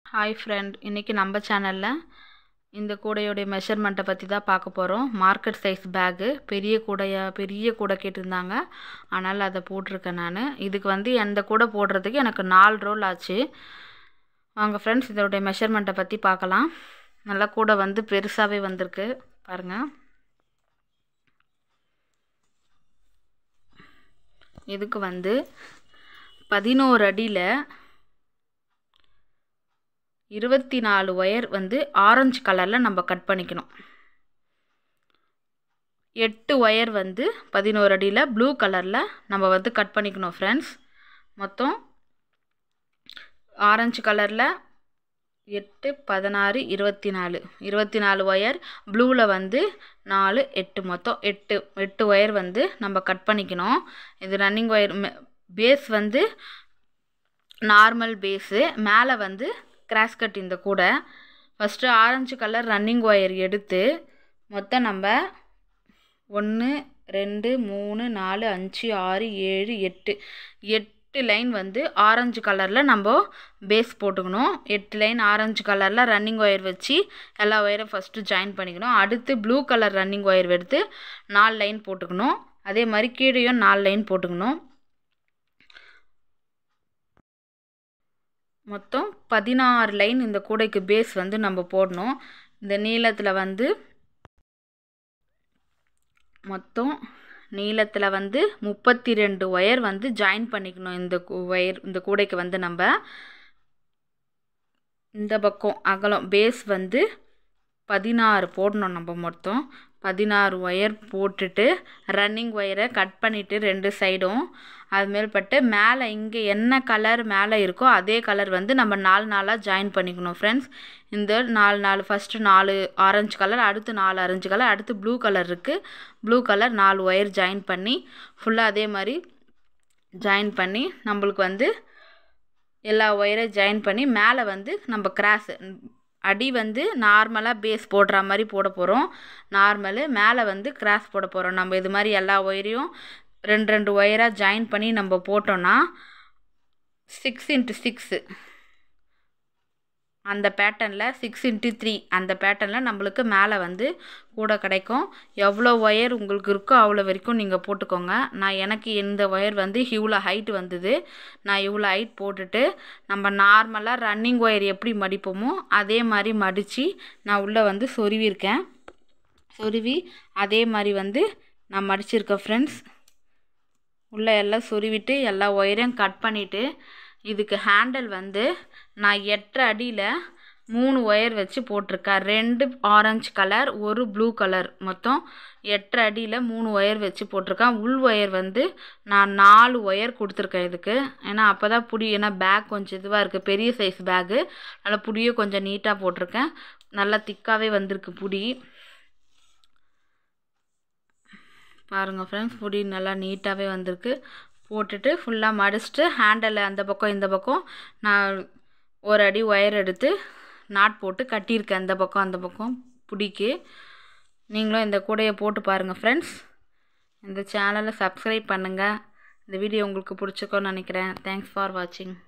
hi friend இன்றைக்கி நம்ம சேனலில் இந்த கூடையோடைய மெஷர்மெண்ட்டை பற்றி தான் பார்க்க போகிறோம் மார்க்கெட் சைஸ் பேக்கு பெரிய கூடையாக பெரிய கூடை கேட்டிருந்தாங்க அதனால் அதை போட்டிருக்கேன் நான் இதுக்கு வந்து எந்த கூடை போடுறதுக்கு எனக்கு நாலு ரோல் ஆச்சு வாங்க ஃப்ரெண்ட்ஸ் இதோடைய மெஷர்மெண்ட்டை பற்றி பார்க்கலாம் நல்லா கூடை வந்து பெருசாகவே வந்திருக்கு பாருங்கள் இதுக்கு வந்து பதினோரு அடியில் இருபத்தி நாலு ஒயர் வந்து ஆரஞ்சு கலரில் நம்ம கட் பண்ணிக்கணும் எட்டு ஒயர் வந்து பதினோரு அடியில் ப்ளூ கலரில் நம்ம வந்து கட் பண்ணிக்கணும் ஃப்ரெண்ட்ஸ் மொத்தம் ஆரஞ்சு கலரில் எட்டு பதினாறு இருபத்தி நாலு இருபத்தி நாலு ஒயர் ப்ளூவில் வந்து நாலு எட்டு மொத்தம் எட்டு எட்டு ஒயர் வந்து நம்ம கட் பண்ணிக்கணும் இது ரன்னிங் ஒயர் பேஸ் வந்து நார்மல் பேஸு மேலே வந்து கிராஸ் கட் இந்த கூட first orange colour running wire எடுத்து மொத்தம் நம்ம ஒன்று ரெண்டு மூணு நாலு அஞ்சு ஆறு ஏழு எட்டு எட்டு லைன் வந்து ஆரஞ்சு கலரில் நம்ம பேஸ் போட்டுக்கணும் எட்டு லைன் ஆரஞ்சு கலரில் ரன்னிங் ஒயர் வச்சு எல்லா ஒயரும் ஃபஸ்ட்டு ஜாயின் பண்ணிக்கணும் அடுத்து ப்ளூ கலர் ரன்னிங் ஒயர் எடுத்து நாலு லைன் போட்டுக்கணும் அதே மாதிரி கீழேயும் நாலு லைன் போட்டுக்கணும் மொத்தம் பதினாறு லைன் இந்த கூடைக்கு பேஸ் வந்து நம்ம போடணும் இந்த நீளத்தில் வந்து மொத்தம் நீளத்தில் வந்து முப்பத்தி ரெண்டு ஒயர் வந்து ஜாயின் பண்ணிக்கணும் இந்த ஒயர் இந்த கூடைக்கு வந்து நம்ம இந்த பக்கம் அகலம் பேஸ் வந்து பதினாறு போடணும் நம்ம மொத்தம் பதினாறு ஒயர் போட்டுட்டு ரன்னிங் ஒயரை கட் பண்ணிவிட்டு ரெண்டு சைடும் அது மேல்பட்டு மேலே இங்கே என்ன கலர் மேலே இருக்கோ அதே கலர் வந்து நம்ம நாலு நாளாக ஜாயின் பண்ணிக்கணும் ஃப்ரெண்ட்ஸ் இந்த நாலு நாலு ஃபஸ்ட்டு நாலு ஆரஞ்சு கலர் அடுத்து நாலு ஆரஞ்சு கலர் அடுத்து ப்ளூ கலர் இருக்குது ப்ளூ கலர் நாலு ஒயர் ஜாயின் பண்ணி ஃபுல்லாக அதே மாதிரி ஜாயின் பண்ணி நம்மளுக்கு வந்து எல்லா ஒயரை ஜாயின் பண்ணி மேலே வந்து நம்ம கிராஸ் அடி வந்து நார்மலாக பேஸ் போடுற மாதிரி போட போகிறோம் நார்மலு மேலே வந்து கிராஸ் போட போகிறோம் நம்ம இது மாதிரி எல்லா ஒயரையும் ரெண்டு ரெண்டு ஒயராக ஜாயின் பண்ணி நம்ம போட்டோன்னா சிக்ஸ் இன்ட்டு சிக்ஸு அந்த பேட்டர்னில் சிக்ஸ் இன்ட்டு த்ரீ அந்த பேட்டர்னில் நம்மளுக்கு மேலே வந்து கூட கிடைக்கும் எவ்வளோ ஒயர் உங்களுக்கு இருக்கோ அவ்வளோ வரைக்கும் நீங்கள் போட்டுக்கோங்க நான் எனக்கு இந்த ஒயர் வந்து இவ்வளோ ஹைட் வந்தது நான் இவ்வளோ ஹைட் போட்டுட்டு நம்ம நார்மலாக ரன்னிங் ஒயர் எப்படி மடிப்போமோ அதே மாதிரி மடித்து நான் உள்ளே வந்து சொருவிருக்கேன் சொருவி அதே மாதிரி வந்து நான் மடிச்சிருக்கேன் ஃப்ரெண்ட்ஸ் உள்ளே எல்லாம் சொருவிட்டு எல்லா ஒயரையும் கட் பண்ணிவிட்டு இதுக்கு ஹேண்டில் வந்து நான் எட்டரை அடியில் மூணு ஒயர் வச்சு போட்டிருக்கேன் ரெண்டு ஆரஞ்சு கலர் ஒரு ப்ளூ கலர் மொத்தம் எட்டரை அடியில் மூணு ஒயர் வச்சு போட்டிருக்கேன் உள் ஒயர் வந்து நான் நாலு ஒயர் கொடுத்துருக்கேன் இதுக்கு ஏன்னா அப்போ தான் புடி ஏன்னா பேக் கொஞ்சம் இதுவாக இருக்குது பெரிய சைஸ் பேக்கு நல்லா புடியும் கொஞ்சம் நீட்டாக போட்டிருக்கேன் நல்லா திக்காகவே வந்திருக்கு புடி பாருங்கள் ஃப்ரெண்ட்ஸ் புடி நல்லா நீட்டாகவே வந்திருக்கு போட்டுட்டு ஃபுல்லாக மடிச்சுட்டு ஹேண்டலை அந்த பக்கம் இந்த பக்கம் நான் ஒரு அடி ஒயர் எடுத்து நாட் போட்டு கட்டியிருக்கேன் அந்த பக்கம் அந்த பக்கம் பிடிக்கு நீங்களும் இந்த கூடையை போட்டு பாருங்கள் ஃப்ரெண்ட்ஸ் இந்த சேனலை சப்ஸ்கிரைப் பண்ணுங்கள் இந்த வீடியோ உங்களுக்கு பிடிச்சிக்கோன்னு நினைக்கிறேன் தேங்க்ஸ் ஃபார் வாட்சிங்